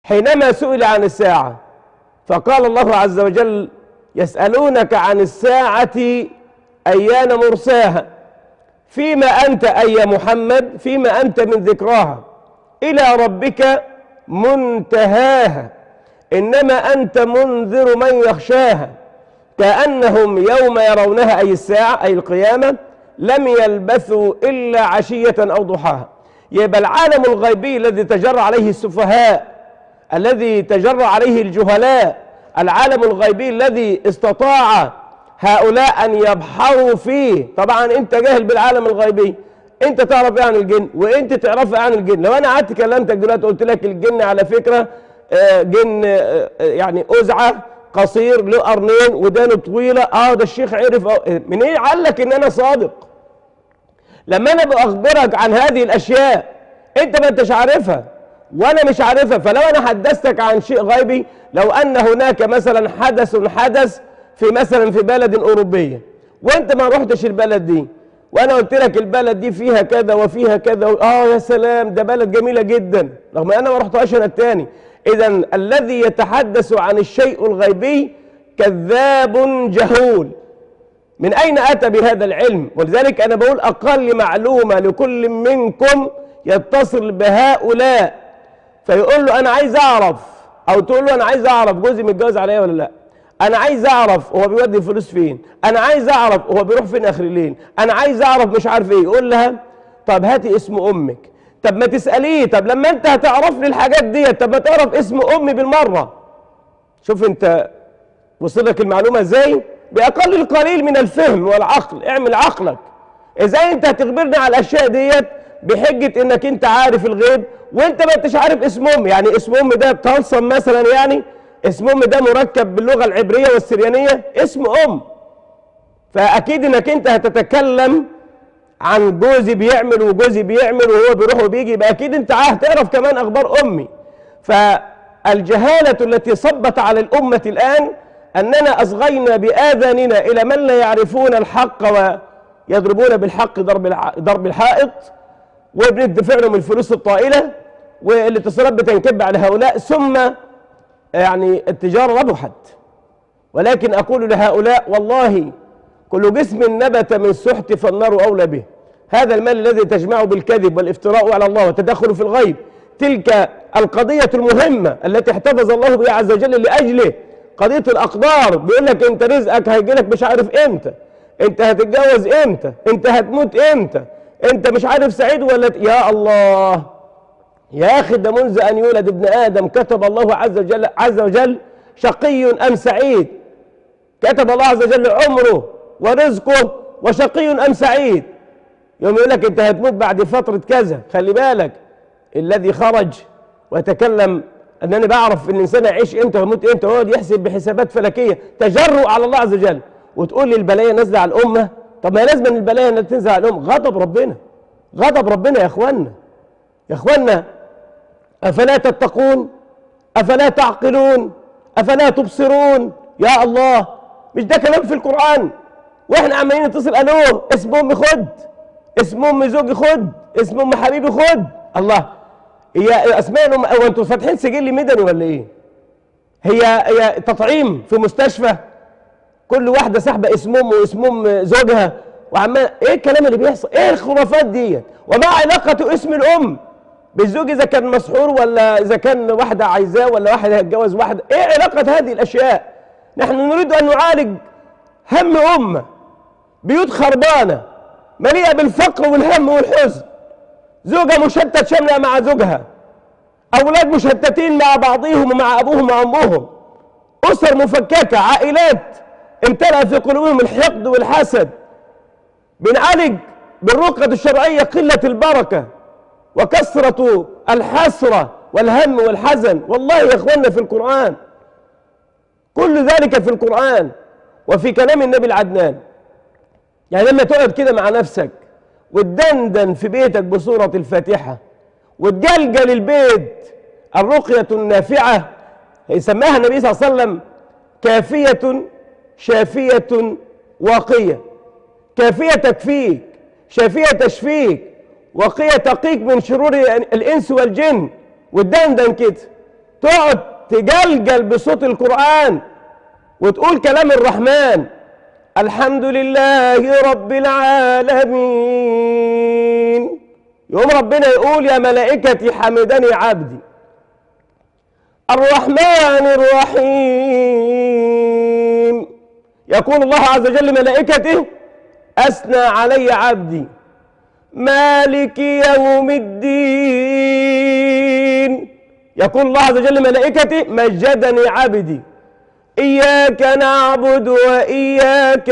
حينما سئل عن الساعة فقال الله عز وجل يسألونك عن الساعة أيان مرساها فيما أنت أي محمد فيما أنت من ذكراها إلى ربك منتهاها إنما أنت منذر من يخشاها كأنهم يوم يرونها أي الساعة أي القيامة لم يلبثوا إلا عشية أو ضحاها يبقى العالم الغيبي الذي تجرى عليه السفهاء الذي تجرى عليه الجهلاء العالم الغيبي الذي استطاع هؤلاء أن يبحروا فيه طبعا أنت جاهل بالعالم الغيبي أنت تعرف إيه عن الجن وأنت تعرف إيه عن الجن لو أنا قعدت كلمتك دلوقتي قلت لك الجن على فكرة آه، جن آه، يعني أزعة قصير له قرنين ودانه طويلة اه ده الشيخ عرف آه، من ايه علك ان انا صادق لما انا باخبرك عن هذه الاشياء انت ما انتش عارفها وانا مش عارفها فلو انا حدثتك عن شيء غيبي لو ان هناك مثلا حدث حدث في مثلا في بلد اوروبيه وانت ما رحتش البلد دي وانا قلت لك البلد دي فيها كذا وفيها كذا و... اه يا سلام ده بلد جميله جدا رغم انا ما رحتهاش انا التاني اذا الذي يتحدث عن الشيء الغيبي كذاب جهول من أين أتى بهذا العلم ولذلك أنا بقول أقل معلومة لكل منكم يتصل بهؤلاء فيقول له أنا عايز أعرف أو تقول له أنا عايز أعرف جوزي متجوز عليا ولا لا أنا عايز أعرف هو بيودي الفلوس فين أنا عايز أعرف هو بيروح فين آخر الليل أنا عايز أعرف مش عارف إيه يقول لها طب هاتي اسم أمك طب ما تسأليه طب لما أنت هتعرف لي الحاجات دي طب ما تعرف اسم أمي بالمرة شوف أنت وصل لك المعلومة ازاي بأقل القليل من الفهم والعقل اعمل عقلك ازاي انت هتخبرني على الاشياء ديت بحجة انك انت عارف الغيب وانت ما انتش عارف اسم امي يعني اسم امي ده طلسم مثلا يعني اسم امي ده مركب باللغة العبرية والسريانية اسم ام فاكيد انك انت هتتكلم عن جوزي بيعمل وجوزي بيعمل وهو بيروح وبيجي يبقى اكيد انت هتعرف كمان اخبار امي فالجهالة التي صبت على الامة الان اننا اصغينا باذاننا الى من لا يعرفون الحق ويضربون بالحق ضرب الع- ضرب الحائط وبندفع لهم الفلوس الطائله والاتصالات بتنكب على هؤلاء ثم يعني التجاره ربحت ولكن اقول لهؤلاء والله كل جسم نبت من سحت فالنار اولى به هذا المال الذي تجمعه بالكذب والافتراء على الله والتدخل في الغيب تلك القضيه المهمه التي احتفظ الله بها عز وجل لاجله قضيه الاقدار بيقول لك انت رزقك هيجي لك مش عارف امتى انت هتتجوز امتى انت هتموت امتى انت مش عارف سعيد ولا ت- يا الله يا اخي ده منذ ان يولد ابن ادم كتب الله عز وجل عز وجل شقي ام سعيد كتب الله عز وجل عمره ورزقه وشقي ام سعيد يوم يقول لك انت هتموت بعد فتره كذا خلي بالك الذي خرج ويتكلم ان انا بعرف ان الانسان هيعيش امتى ويموت امتى ويقعد يحسب بحسابات فلكيه تجرؤ على الله عز وجل وتقول لي البلايا نازله على الامه طب ما لازم البلايا انها تنزل على الامه غضب ربنا غضب ربنا يا اخوانا يا اخوانا افلا تتقون افلا تعقلون افلا تبصرون يا الله مش ده كلام في القران واحنا عمالين نتصل الو اسم امي خد اسم ام زوجي خد اسم ام حبيبي خد الله هي اسماء الام هو انتوا فاتحين سجل مدني ولا ايه هي هي تطعيم في مستشفى كل واحده ساحبه اسم ام واسم ام زوجها وعمال ايه الكلام اللي بيحصل ايه الخرافات دي وما علاقه اسم الام بالزوج اذا كان مسحور ولا اذا كان واحده عايزاه ولا واحد هيتجوز واحده ايه علاقه هذه الاشياء نحن نريد ان نعالج هم امه بيوت خربانه مليئه بالفقر والهم والحزن زوجة مشتت شملة مع زوجها أولاد مشتتين مع بعضهم ومع أبوهم وأمهم أسر مفككة عائلات امتلأ في قلوبهم الحقد والحسد بنعالج بالرقية الشرعية قلة البركة وكثرة الحسرة والهم والحزن والله يا إخواننا في القرآن كل ذلك في القرآن وفي كلام النبي العدنان يعني لما تقعد كده مع نفسك وتدندن في بيتك بصورة الفاتحة وتجلجل البيت الرقية النافعة يسماها النبي صلى الله عليه وسلم كافية شافية واقية كافية تكفيك شافية تشفيك وقية تقيك من شرور الإنس والجن والدندن كده تقعد تجلجل بصوت القرآن وتقول كلام الرحمن الحمد لله رب العالمين يقوم ربنا يقول يا ملائكتي حمدني عبدي الرحمن الرحيم يقول الله عز وجل ملائكته أثنى علي عبدي مالك يوم الدين يقول الله عز وجل ملائكته مجدني عبدي إياك نعبد وإياك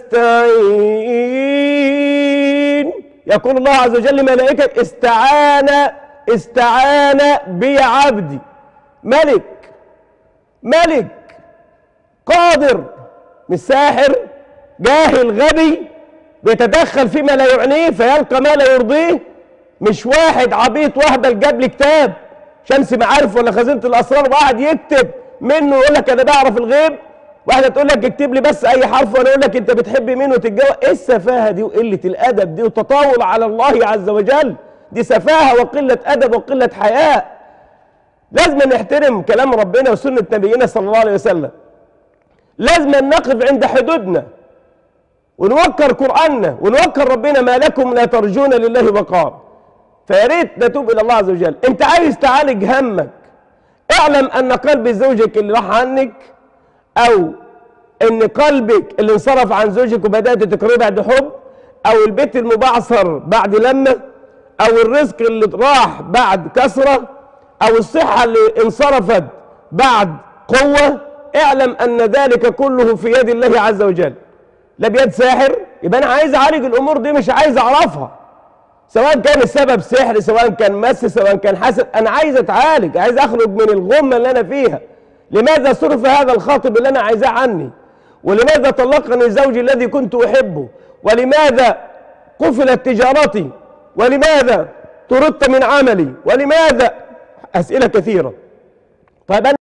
نستعين يقول الله عز وجل ملائكة استعان استعان بي عبدي ملك ملك قادر مش ساحر جاهل غبي بيتدخل فيما لا يعنيه فيلقى ما لا يرضيه مش واحد عبيط وهبل جاب لي كتاب شمس معارف ولا خزينه الاسرار وقعد يكتب منه يقول لك انا بعرف الغيب واحده تقول لك اكتب لي بس اي حرف وانا اقول لك انت بتحب مين وتتجوز ايه السفاهه دي وقله الادب دي وتطاول على الله عز وجل دي سفاهه وقله ادب وقله حياء لازم نحترم كلام ربنا وسنه نبينا صلى الله عليه وسلم لازم نقف عند حدودنا ونوكر قرآننا ونوكر ربنا ما لكم لا ترجون لله وقار فيا ريت نتوب الى الله عز وجل انت عايز تعالج همك اعلم ان قلب زوجك اللي راح عنك او ان قلبك اللي انصرف عن زوجك وبدات تكرهه بعد حب او البيت المبعثر بعد لمه او الرزق اللي راح بعد كثره او الصحه اللي انصرفت بعد قوه اعلم ان ذلك كله في يد الله عز وجل لا بيد ساحر يبقى انا عايز اعالج الامور دي مش عايز اعرفها سواء كان السبب سحر سواء كان مس سواء كان حسد انا عايز اتعالج عايز اخرج من الغمه اللي انا فيها لماذا صرف هذا الخاطب اللي انا عايزاه عني ولماذا طلقني زوجي الذي كنت احبه ولماذا قفلت تجارتي ولماذا طردت من عملي ولماذا اسئله كثيره طيب أنا